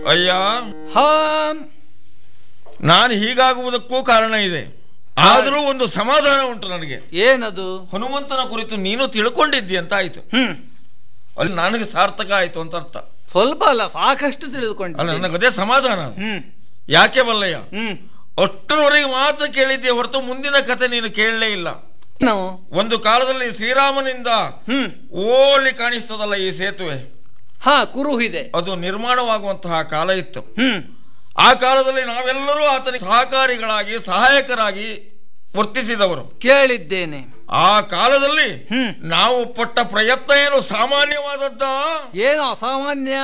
ಅಯ್ಯ ಹಾ ನಾನು ಹೀಗಾಗುವುದಕ್ಕೂ ಕಾರಣ ಇದೆ ಆದರೂ ಒಂದು ಸಮಾಧಾನ ಉಂಟು ನನಗೆ ಏನದು ಹನುಮಂತನ ಕುರಿತು ನೀನು ತಿಳ್ಕೊಂಡಿದ್ದಿ ಅಂತ ಆಯ್ತು ಹ್ಮ್ ಅಲ್ಲಿ ನನಗೆ ಸಾರ್ಥಕ ಆಯ್ತು ಅಂತ ಅರ್ಥ ಸ್ವಲ್ಪ ಅಲ್ಲ ಸಾಕಷ್ಟು ಅಲ್ಲ ತಿಳಿದುಕೊಂಡು ನನಗದೇ ಸಮಾಧಾನ ಹ್ಮ್ ಯಾಕೆ ಬಲ್ಲಯ್ಯ ಹ್ಮ್ ಅಷ್ಟರವರೆಗೆ ಮಾತ್ರ ಕೇಳಿದ್ದೆ ಹೊರತು ಮುಂದಿನ ಕತೆ ನೀನು ಕೇಳಲೇ ಇಲ್ಲ ನಾವು ಒಂದು ಕಾಲದಲ್ಲಿ ಶ್ರೀರಾಮನಿಂದ ಹ್ಮ್ ಓಲಿ ಕಾಣಿಸ್ತದಲ್ಲ ಈ ಸೇತುವೆ ಹಾ ಕುರುಹಿದೆ ಅದು ನಿರ್ಮಾಣವಾಗುವಂತಹ ಕಾಲ ಇತ್ತು ಹ್ಮ್ ಆ ಕಾಲದಲ್ಲಿ ನಾವೆಲ್ಲರೂ ಆತನಿಗೆ ಸಹಕಾರಿಗಳಾಗಿ ಸಹಾಯಕರಾಗಿ ವರ್ತಿಸಿದವರು ಕೇಳಿದ್ದೇನೆ ಆ ಕಾಲದಲ್ಲಿ ಹ್ಮ್ ನಾವು ಪಟ್ಟ ಪ್ರಯತ್ನ ಏನು ಸಾಮಾನ್ಯವಾದದ್ದ ಏನು ಅಸಾಮಾನ್ಯ